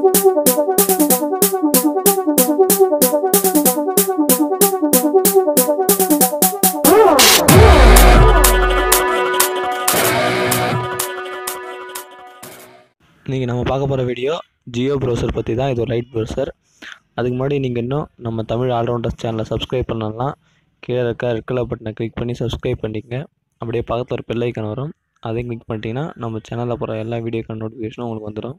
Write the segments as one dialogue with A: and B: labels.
A: இன்றைக்கி நம்ம பார்க்க போகிற வீடியோ ஜியோ ப்ரௌசர் பற்றி தான் இது ஒரு லைட் ப்ரௌசர் அதுக்கு முன்னாடி நீங்கள் இன்னும் நம்ம தமிழ் ஆல்ரவுண்டர்ஸ் சேனலை சப்ஸ்கிரைப் பண்ணலாம் கீழே இருக்க ரெட் கலர் பட்டனை கிளிக் பண்ணி சப்ஸ்கிரைப் பண்ணிக்கங்க அப்படியே பக்கத்தில் ஒரு பெல் ஐக்கான் வரும் அதையும் கிளிக் பண்ணிட்டீங்கன்னா நம்ம சேனலில் போகிற எல்லா வீடியோக்கான நோட்டிஃபிகேஷனும் உங்களுக்கு வந்துடும்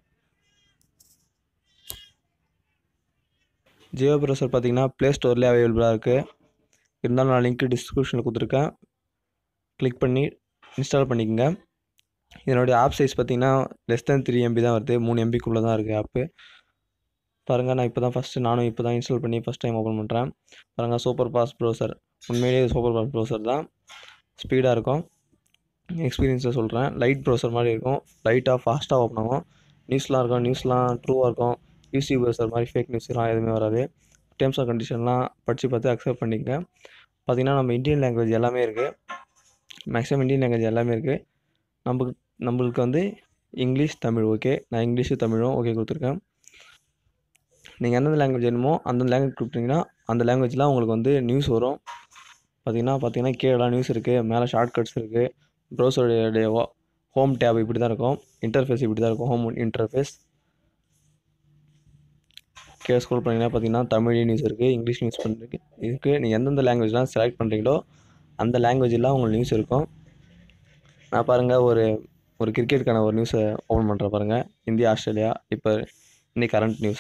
A: ஜியோ ப்ரௌசர் பார்த்தீங்கன்னா ப்ளே ஸ்டோர்லேயே அவைலபிளாக இருக்குது இருந்தாலும் நான் லிங்க் டிஸ்கிரிப்ஷனில் கொடுத்துருக்கேன் கிளிக் பண்ணி இன்ஸ்டால் பண்ணிக்கோங்க இதனுடைய ஆப் சைஸ் பார்த்தீங்கன்னா லெஸ் தென் த்ரீ எம்பி தான் வருது மூணு எம்பிக்குள்ளே தான் இருக்குது ஆப்பு பாருங்கள் நான் இப்போ தான் ஃபஸ்ட்டு நானும் இப்போ தான் இன்ஸ்டால் பண்ணி ஃபஸ்ட் டைம் ஓப்பன் பண்ணுறேன் பாருங்கள் சூப்பர் ஃபாஸ்ட் ப்ரௌசர் உண்மையிலேயே சூப்பர் ஃபாஸ்ட் ப்ரௌசர் தான் ஸ்பீடாக இருக்கும் எக்ஸ்பீரியன்ஸில் சொல்கிறேன் லைட் ப்ரௌசர் மாதிரி இருக்கும் லைட்டாக ஃபாஸ்ட்டாக ஓப்பன் ஆகும் நியூஸ்லாம் இருக்கும் நியூஸ்லாம் ட்ரூவாக இருக்கும் யூசி ப்ரௌசர் மாதிரி ஃபேக் நியூஸ்லாம் எதுவுமே வராது டேர்ம்ஸ் அண்ட் கண்டிஷன்லாம் படித்து பார்த்து அக்செப்ட் பண்ணிக்கங்க பார்த்திங்கன்னா நம்ம இந்தியன் லாங்குவேஜ் எல்லாமே இருக்குது மேக்ஸிமம் இந்தியன் லாங்குவேஜ் எல்லாமே இருக்குது நமக்கு நம்மளுக்கு வந்து இங்கிலீஷ் தமிழ் ஓகே நான் இங்கிலீஷு தமிழும் ஓகே கொடுத்துருக்கேன் நீங்கள் எந்தெந்த லாங்குவேஜ் வேணுமோ அந்தந்த லாங்குவேஜ் கொடுத்தீங்கன்னா அந்த லாங்குவேஜ்லாம் உங்களுக்கு வந்து நியூஸ் வரும் பார்த்தீங்கன்னா பார்த்தீங்கன்னா கீழே நியூஸ் இருக்குது மேலே ஷார்ட்கட்ஸ் இருக்குது ப்ரௌசருடைய ஹோம் டேப் இப்படி தான் இருக்கும் இன்டர்ஃபேஸ் இப்படி தான் இருக்கும் ஹோம் இன்டர்ஃபேஸ் கீழே ஸ்க்ரோல் பண்ணிங்கன்னா பார்த்தீங்கன்னா தமிழ் நியூஸ் இருக்குது இங்கிலீஷ் நியூஸ் பண்ணிருக்கு இருக்குது நீங்கள் எந்தெந்த லாங்குவேஜ்லாம் செலக்ட் பண்ணுறீங்களோ அந்த லாங்குவேஜெல்லாம் உங்களுக்கு நியூஸ் இருக்கும் நான் பாருங்கள் ஒரு ஒரு கிரிக்கெட்டுக்கான ஒரு நியூஸை ஓப்பன் பண்ணுறேன் பாருங்கள் இந்தியா ஆஸ்திரேலியா இப்போ இன்னைக்கு கரண்ட் நியூஸ்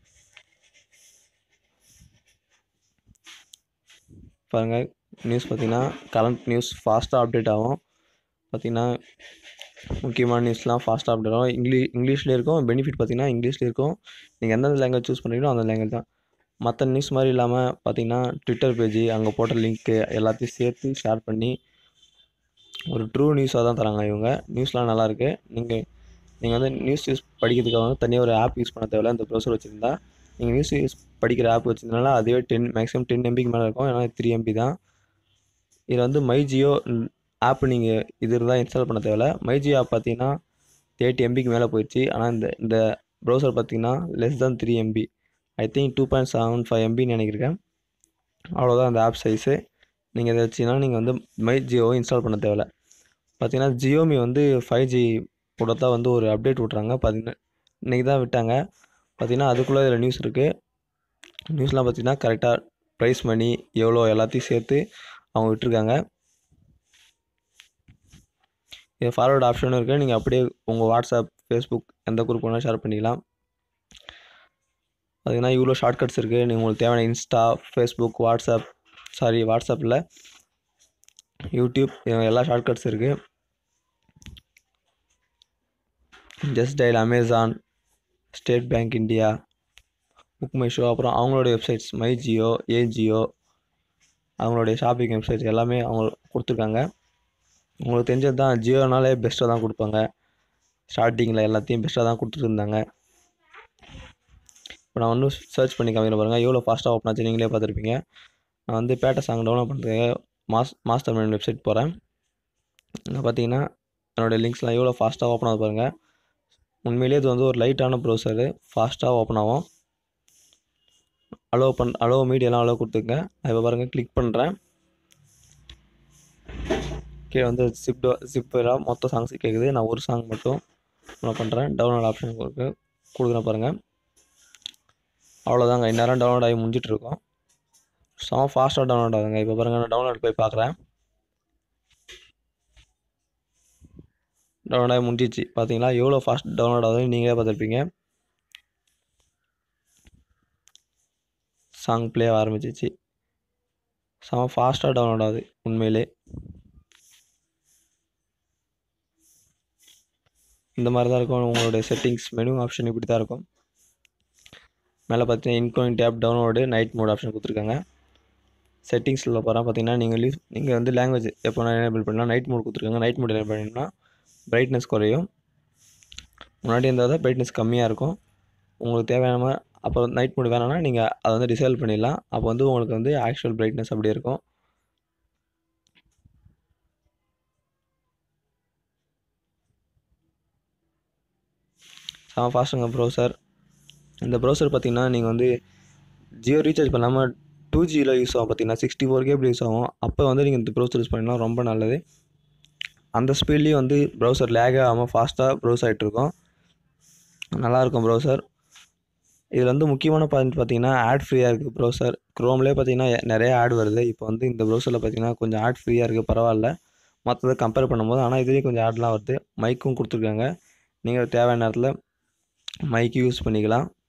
A: பாருங்கள் நியூஸ் பார்த்தீங்கன்னா கரண்ட் நியூஸ் ஃபாஸ்ட்டாக அப்டேட் ஆகும் பார்த்தீங்கன்னா முக்கியமான நியூஸ்லாம் ஃபாஸ்ட்டாக அப்டேட் ஆகும் இங்கிலீஷ் இங்கிலீஷ்லேயே இருக்கும் பெனிஃபிட் பார்த்தீங்கன்னா இங்கிலீஷ்லேயே இருக்கும் நீங்கள் எந்தெந்த லாங்குவேஜ் சூஸ் பண்ணுறீங்களோ அந்த லாங்குவேஜ் தான் மற்ற நியூஸ் மாதிரி இல்லாமல் பார்த்தீங்கன்னா ட்விட்டர் பேஜ் அங்கே போட்ட லிங்க்கு எல்லாத்தையும் சேர்த்து ஷேர் பண்ணி ஒரு ட்ரூ நியூஸாக தான் தராங்க இவங்க நியூஸ்லாம் நல்லாயிருக்கு நீங்கள் நீங்கள் வந்து நியூஸ் யூஸ் படிக்கிறதுக்காக வந்து தனியாக ஒரு ஆப் யூஸ் பண்ண தேவையில்ல இந்த ப்ரௌசர் வச்சுருந்தா நீங்கள் நியூஸ் யூஸ் படிக்கிற ஆப் வச்சுருந்தனால அதுவே டென் மேக்ஸிமம் டென் எம்பிக்கு மேலே இருக்கும் ஏன்னா த்ரீ எம்பி தான் இதில் வந்து மை ஜியோ ஆப் நீங்கள் இது இருந்தால் இன்ஸ்டால் பண்ண தேவையில்ல மை ஜியோ ஆப் பார்த்தீங்கன்னா தேர்ட்டி எம்பிக்கு மேலே போயிடுச்சு ஆனால் இந்த இந்த ப்ரௌசர் பார்த்தீங்கன்னா லெஸ் தான் three MB I think two point seven five எம்பின்னு நினைக்கிறேன் அவ்வளோதான் அந்த ஆப் சைஸு நீங்கள் இதை வச்சிங்கன்னா நீங்கள் வந்து மை ஜியோவை இன்ஸ்டால் பண்ண தேவையில்ல பார்த்தீங்கன்னா ஜியோமி வந்து ஃபைவ் ஜி கூட தான் வந்து ஒரு அப்டேட் விட்றாங்க பார்த்தீங்கன்னா இன்றைக்கி தான் விட்டாங்க பார்த்தீங்கன்னா அதுக்குள்ளே இதில் நியூஸ் இருக்குது நியூஸ்லாம் பார்த்தீங்கன்னா கரெக்டாக ப்ரைஸ் மணி எவ்வளோ எல்லாத்தையும் சேர்த்து அவங்க விட்டுருக்காங்க இது ஃபார்வர்ட் ஆப்ஷனும் இருக்குது நீங்கள் அப்படியே உங்கள் வாட்ஸ்அப் ஃபேஸ்புக் எந்த குரூப் வேணால் ஷேர் பண்ணிக்கலாம் பார்த்தீங்கன்னா இவ்வளோ ஷார்ட்கட்ஸ் இருக்குது நீங்கள் உங்களுக்கு தேவையான இன்ஸ்டா ஃபேஸ்புக் வாட்ஸ்அப் சாரி வாட்ஸ்அப்பில் யூடியூப் எல்லா ஷார்ட்கட்ஸ் இருக்குது Just Dial Amazon State Bank India Book My Show அப்புறம் அவங்களோட websites my Jio AJIO அவங்களுடைய ஷாப்பிங் வெப்சைட்ஸ் எல்லாமே அவங்க கொடுத்துருக்காங்க உங்களுக்கு தெரிஞ்சது தான் ஜியோனாலே பெஸ்ட்டாக தான் கொடுப்பாங்க ஸ்டார்டிங்கில் எல்லாத்தையும் பெஸ்ட்டாக தான் கொடுத்துருந்தாங்க இப்போ நான் ஒன்றும் சர்ச் பண்ணி காமிக்கிற பாருங்கள் எவ்வளோ ஃபாஸ்ட்டாக ஓப்பன் ஆச்சு நீங்களே பார்த்துருப்பீங்க நான் வந்து பேட்டை சாங் டவுன்லோட் பண்ணுறதுக்கு மாஸ் மாஸ்டர் மைண்ட் வெப்சைட் போகிறேன் இங்கே பார்த்தீங்கன்னா என்னோடய லிங்க்ஸ்லாம் எவ்வளோ ஃபாஸ்ட்டாக ஓப்பன் ஆகுது பாருங்கள் உண்மையிலேயே இது வந்து ஒரு லைட்டான ப்ரௌசரு ஃபாஸ்ட்டாக ஓப்பன் ஆகும் அலோவ் பண் அலோவ் மீடியெல்லாம் அலோவ் கொடுத்துருங்க நான் இப்போ பாருங்கள் கிளிக் பண்ணுறேன் கீழே வந்து ஜிப் ஜிப்பெல்லாம் மொத்த சாங்ஸ் கேட்குது நான் ஒரு சாங் மட்டும் நான் பண்ணுறேன் டவுன்லோட் ஆப்ஷன் கொடுக்கு கொடுக்குறேன் பாருங்கள் அவ்வளோதாங்க இந்நேரம் டவுன்லோட் ஆகி முடிஞ்சிட்ருக்கோம் செம ஃபாஸ்ட்டாக டவுன்லோட் ஆகுதுங்க இப்போ பாருங்கள் நான் டவுன்லோட் போய் பார்க்குறேன் டவுன்லோட் ஆகி முடிஞ்சிச்சு பார்த்தீங்களா எவ்வளோ ஃபாஸ்ட் டவுன்லோட் ஆகுதுன்னு நீங்களே பார்த்துருப்பீங்க சாங் ப்ளே ஆரம்பிச்சிச்சு செம ஃபாஸ்ட்டாக டவுன்லோட் ஆகுது உண்மையிலே இந்த மாதிரி தான் இருக்கும் உங்களுடைய செட்டிங்ஸ் மெனு ஆப்ஷன் இப்படி தான் இருக்கும் மேலே பார்த்தீங்கன்னா incoming tab download night mode option கொடுத்துருக்காங்க செட்டிங்ஸில் போகிறேன் பார்த்தீங்கன்னா நீங்கள் லீவ் நீங்கள் வந்து லாங்குவேஜ் எப்போ நான் எனேபிள் பண்ணால் நைட் மோட் கொடுத்துருக்காங்க நைட் மோட் எனேபிள் பண்ணிங்கன்னா பிரைட்னஸ் குறையும் முன்னாடி இருந்தால் தான் பிரைட்னஸ் கம்மியாக இருக்கும் உங்களுக்கு தேவையான அப்போ நைட் மோட் வேணாம்னா நீங்கள் அதை வந்து டிசேபிள் பண்ணிடலாம் அப்போ வந்து உங்களுக்கு வந்து ஆக்சுவல் பிரைட்னஸ் அப்படியே இருக்கும் செம ஃபாஸ்ட்டுங்க ப்ரௌசர் இந்த ப்ரௌசர் பார்த்தீங்கன்னா நீங்கள் வந்து ஜியோ ரீசார்ஜ் பண்ணாமல் டூ ஜியில் யூஸ் ஆகும் பார்த்தீங்கன்னா சிக்ஸ்டி ஃபோர் கேபிள் யூஸ் ஆகும் அப்போ வந்து நீங்கள் இந்த ப்ரௌசர் யூஸ் பண்ணிங்கன்னா ரொம்ப நல்லது அந்த ஸ்பீட்லேயும் வந்து ப்ரௌசர் லேக் ஆகாமல் ஃபாஸ்ட்டாக ப்ரௌஸ் ஆகிட்ருக்கும் நல்லாயிருக்கும் ப்ரௌசர் இதில் வந்து முக்கியமான பாயிண்ட் பார்த்தீங்கன்னா ஆட் ஃப்ரீயாக இருக்குது ப்ரௌசர் க்ரோம்லேயே பார்த்தீங்கன்னா நிறைய ஆட் வருது இப்போ வந்து இந்த ப்ரௌசரில் பார்த்தீங்கன்னா கொஞ்சம் ஆட் ஃப்ரீயாக இருக்குது பரவாயில்ல மற்றதை கம்பேர் பண்ணும்போது ஆனால் இதுலேயும் கொஞ்சம் ஆட்லாம் வருது மைக்கும் கொடுத்துருக்காங்க நீங்கள் தேவையான நேரத்தில் மைக்கு யூஸ் பண்ணிக்கலாம்